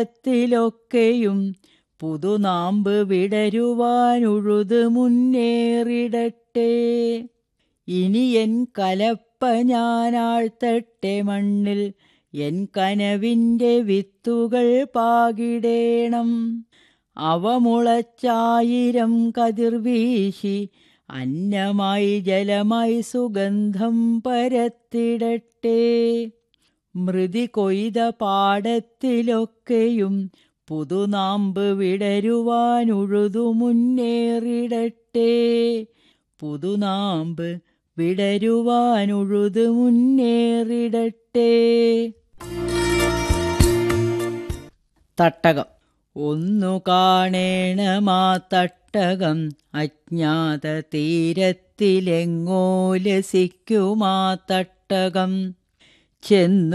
ത്തിലൊക്കെയും പുതുനാമ്പ് വിടരുവാനുഴുത് മുന്നേറിടട്ടെ ഇനി എൻ കലപ്പ ഞാനാഴ്ത്തട്ടെ മണ്ണിൽ എൻ കനവിൻ്റെ വിത്തുകൾ പാകിടേണം അവ മുളച്ചായിരം കതിർവീശി അന്നമായി ജലമായി സുഗന്ധം പരത്തിടട്ടെ മൃതി കൊയ്ത പാടത്തിലൊക്കെയും പുതുനാമ്പ് വിടരുവാനുഴുതു മുന്നേറിടട്ടെ പുതുനാമ്പ് വിടരുവാനുഴുത് മുന്നേറിടട്ടെ തട്ടകം ഒന്നു കാണേണമാ തട്ടകം അജ്ഞാത തീരത്തിലെങ്ങോ ലസിക്കുമാ തട്ടകം ചെന്നു